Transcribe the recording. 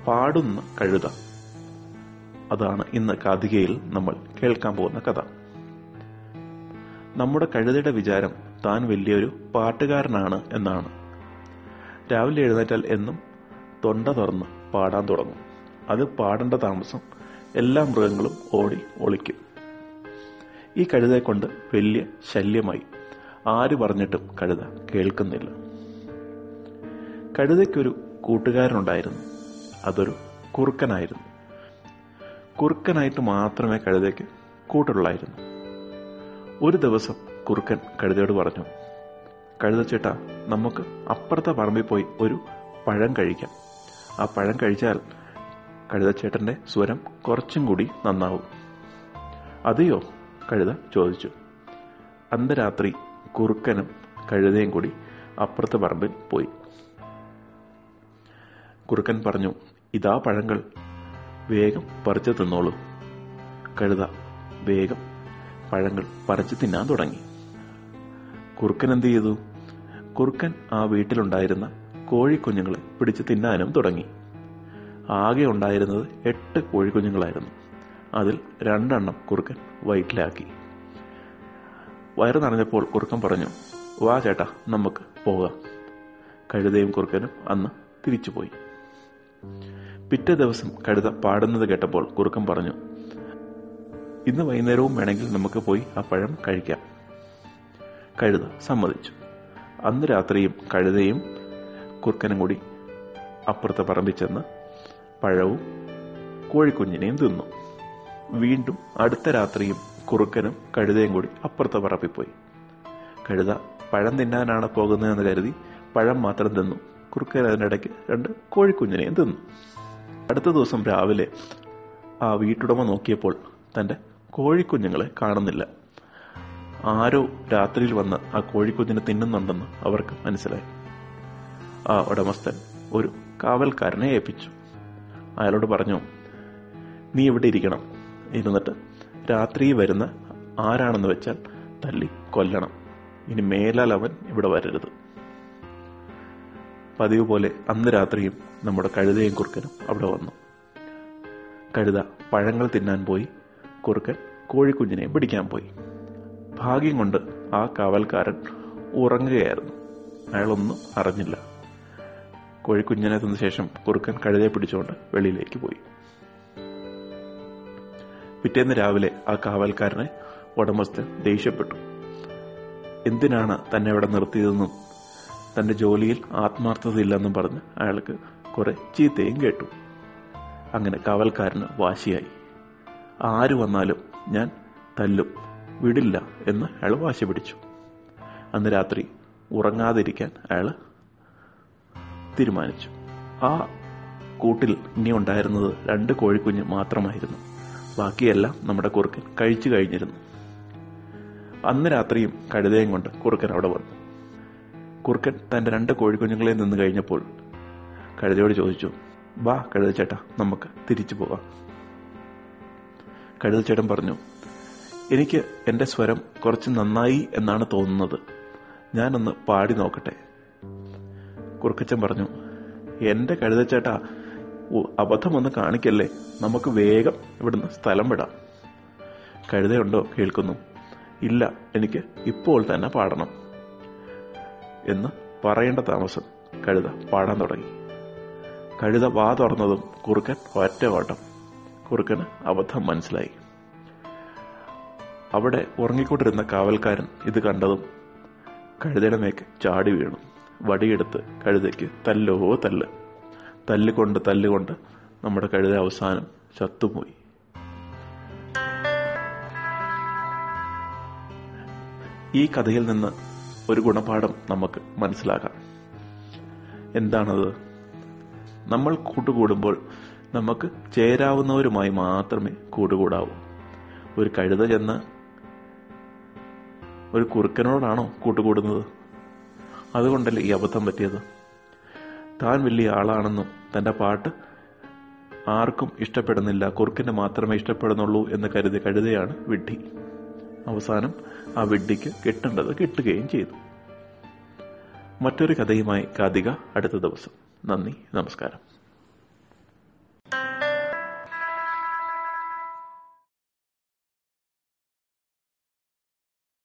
പാടുന്ന കഴുത അതാണ് ഇന്ന് കാതികയിൽ നമ്മൾ കേൾക്കാൻ പോകുന്ന കഥ നമ്മുടെ കഴുതയുടെ വിചാരം താൻ വലിയൊരു പാട്ടുകാരനാണ് എന്നാണ് രാവിലെ എഴുന്നേറ്റാൽ എന്നും തൊണ്ട തുറന്ന് പാടാൻ തുടങ്ങും അത് പാടേണ്ട താമസം എല്ലാ മൃഗങ്ങളും ഓടി ഒളിക്കും ഈ കഴുതയെ കൊണ്ട് വലിയ ശല്യമായി ആര് പറഞ്ഞിട്ടും കഴുത കേൾക്കുന്നില്ല കഴുതയ്ക്കൊരു കൂട്ടുകാരനുണ്ടായിരുന്നു അതൊരു കുറുക്കനായിരുന്നു കുറുക്കനായിട്ട് മാത്രമേ കഴുതയ്ക്ക് കൂട്ടുള്ളായിരുന്നു ഒരു ദിവസം കുറുക്കൻ കഴുതയോട് പറഞ്ഞു കഴുത ചേട്ടാ നമുക്ക് അപ്പുറത്തെ പറമ്പിൽ പോയി ഒരു പഴം കഴിക്കാം ആ പഴം കഴിച്ചാൽ കഴുതച്ചേട്ടന്റെ സ്വരം കുറച്ചും കൂടി നന്നാവും അതെയോ കഴുത ചോദിച്ചു അന്ന് രാത്രി കുറുക്കനും കഴുതയും കൂടി അപ്പുറത്തെ പറമ്പിൽ പോയി കുറുക്കൻ പറഞ്ഞു ഇതാ പഴങ്ങൾ വേഗം പറിച്ചു തിന്നോളൂ കഴുത വേഗം പഴങ്ങൾ പറിച്ചു തിന്നാൻ തുടങ്ങി കുറുക്കൻ എന്ത് ചെയ്തു കുറുക്കൻ ആ വീട്ടിലുണ്ടായിരുന്ന കോഴിക്കുഞ്ഞുങ്ങളെ പിടിച്ചു തിന്നാനും തുടങ്ങി ആകെ ഉണ്ടായിരുന്നത് എട്ട് കോഴിക്കുഞ്ഞുങ്ങളായിരുന്നു അതിൽ രണ്ടെണ്ണം കുറുക്കൻ വയറ്റിലാക്കി വയറ് നിറഞ്ഞപ്പോൾ കുറുക്കൻ പറഞ്ഞു വാ ചേട്ടാ നമുക്ക് പോകാം കഴുതയും കുറുക്കനും അന്ന് തിരിച്ചുപോയി പിറ്റേ ദിവസം കഴുത പാടുന്നത് കേട്ടപ്പോൾ കുറുക്കൻ പറഞ്ഞു ഇന്ന് വൈകുന്നേരവും വേണമെങ്കിൽ നമുക്ക് പോയി ആ പഴം കഴിക്കാം കഴുത സമ്മതിച്ചു അന്ന് രാത്രിയും കഴുതയും കുറുക്കനും കൂടി അപ്പുറത്തെ പറമ്പിൽ ചെന്ന് പഴവും കോഴിക്കുഞ്ഞിനെയും തിന്നു വീണ്ടും അടുത്ത രാത്രിയും കുറുക്കനും കഴുതയും കൂടി അപ്പുറത്തെ പറമ്പിൽ പോയി കഴുത പഴം തിന്നാനാണ് പോകുന്നതെന്ന് കരുതി പഴം മാത്രം തിന്നു കുറുക്കൻ അതിനിടയ്ക്ക് രണ്ട് കോഴിക്കുഞ്ഞിനെയും തിന്നു അടുത്ത ദിവസം രാവിലെ ആ വീട്ടുടമ നോക്കിയപ്പോൾ തന്റെ കോഴിക്കുഞ്ഞുങ്ങളെ കാണുന്നില്ല ആരോ രാത്രിയിൽ വന്ന് ആ കോഴിക്കുഞ്ഞിനെ തിന്നുന്നുണ്ടെന്ന് അവർക്ക് മനസ്സിലായി ആ ഉടമസ്ഥൻ ഒരു കാവൽക്കാരനെ ഏൽപ്പിച്ചു അയാളോട് പറഞ്ഞു നീ ഇവിടെ ഇരിക്കണം ഇരുന്നിട്ട് രാത്രി വരുന്ന ആരാണെന്ന് വെച്ചാൽ തല്ലി കൊല്ലണം ഇനി മേലാൽ അവൻ ഇവിടെ വരരുത് പതിവ് പോലെ അന്ന് രാത്രിയും നമ്മുടെ കഴുതയും കുറുക്കനും അവിടെ വന്നു കഴുത പഴങ്ങൾ തിന്നാൻ പോയി കുറുക്കൻ കോഴിക്കുഞ്ഞിനെ പിടിക്കാൻ പോയി ഭാഗ്യം കൊണ്ട് ആ കാവൽക്കാരൻ ഉറങ്ങുകയായിരുന്നു അയാളൊന്നും അറിഞ്ഞില്ല കോഴിക്കുഞ്ഞിനെ തിന്ന ശേഷം കുറുക്കൻ കഴുതയെ പിടിച്ചുകൊണ്ട് വെളിയിലേക്ക് പോയി പിറ്റേന്ന് രാവിലെ ആ കാവൽക്കാരനെ ഉടമസ്ഥൻ ദേഷ്യപ്പെട്ടു എന്തിനാണ് തന്നെ ഇവിടെ നിർത്തിയതെന്നും തന്റെ ജോലിയിൽ ആത്മാർത്ഥതയില്ലെന്നും പറഞ്ഞ് അയാൾക്ക് കുറെ ചീത്തയും കേട്ടു അങ്ങനെ കാവൽക്കാരന് വാശിയായി ആര് വന്നാലും ഞാൻ തല്ലും വിടില്ല എന്ന് അയാൾ വാശി പിടിച്ചു അന്ന് രാത്രി ഉറങ്ങാതിരിക്കാൻ അയാൾ തീരുമാനിച്ചു ആ കൂട്ടിൽ ഇനി ഉണ്ടായിരുന്നത് രണ്ട് കോഴിക്കുഞ്ഞ് മാത്രമായിരുന്നു ബാക്കിയെല്ലാം നമ്മുടെ കുറുക്കൻ കഴിച്ചു കഴിഞ്ഞിരുന്നു അന്ന് രാത്രിയും കഴുതയും കൊണ്ട് കുറുക്കൻ അവിടെ വന്നു കുറുക്കൻ തന്റെ രണ്ട് കോഴിക്കുഞ്ഞുങ്ങളെ നിന്ന് കഴിഞ്ഞപ്പോൾ കഴുതയോട് ചോദിച്ചു വാ കഴുത ചേട്ടാ നമുക്ക് തിരിച്ചു പോകാം കഴുത ചേട്ടൻ പറഞ്ഞു എനിക്ക് എന്റെ സ്വരം കുറച്ച് നന്നായി എന്നാണ് തോന്നുന്നത് ഞാനൊന്ന് പാടി നോക്കട്ടെ കുറുക്കച്ചൻ പറഞ്ഞു എന്റെ കഴുതച്ചേട്ടാ അബദ്ധമൊന്നും കാണിക്കല്ലേ നമുക്ക് വേഗം ഇവിടുന്ന് സ്ഥലം വിടാം കഴുതയുണ്ടോ കേൾക്കുന്നു ഇല്ല എനിക്ക് ഇപ്പോൾ തന്നെ പാടണം എന്ന് പറയേണ്ട താമസം കഴുത പാടാൻ തുടങ്ങി കഴുത വാ തുറന്നതും കുറുക്കൻ ഒറ്റ ഓട്ടം കുറുക്കന് അബദ്ധം മനസ്സിലായി അവിടെ ഉറങ്ങിക്കൊണ്ടിരുന്ന കാവൽക്കാരൻ ഇത് കണ്ടതും കഴുതയുടെ മേക്ക് ചാടി വീണു വടിയെടുത്ത് കഴുതയ്ക്ക് തല്ലോ തല്ല് തല്ലുകൊണ്ട് തല്ലുകൊണ്ട് നമ്മുടെ കഴുത അവസാനം ചത്തുപോയി ഈ കഥയിൽ നിന്ന് ഒരു ഗുണപാഠം നമുക്ക് മനസ്സിലാക്കാം എന്താണത് നമ്മൾ കൂട്ടുകൂടുമ്പോൾ നമുക്ക് ചേരാവുന്നവരുമായി മാത്രമേ കൂട്ടുകൂടാവൂ ഒരു കഴുത ചെന്ന് ഒരു കുറുക്കനോടാണോ കൂട്ടുകൂടുന്നത് അതുകൊണ്ടല്ലേ ഈ അബദ്ധം പറ്റിയത് താൻ വലിയ ആളാണെന്നും തന്റെ പാട്ട് ആർക്കും ഇഷ്ടപ്പെടുന്നില്ല കുറുക്കിന് മാത്രമേ ഇഷ്ടപ്പെടുന്നുള്ളൂ എന്ന് കരുതി കഴുതയാണ് വിഡ്ഢി അവസാനം ആ വിഡ്ഢിക്ക് കിട്ടേണ്ടത് കിട്ടുകയും ചെയ്തു മറ്റൊരു കഥയുമായി കാതിക അടുത്ത ദിവസം നന്ദി നമസ്കാരം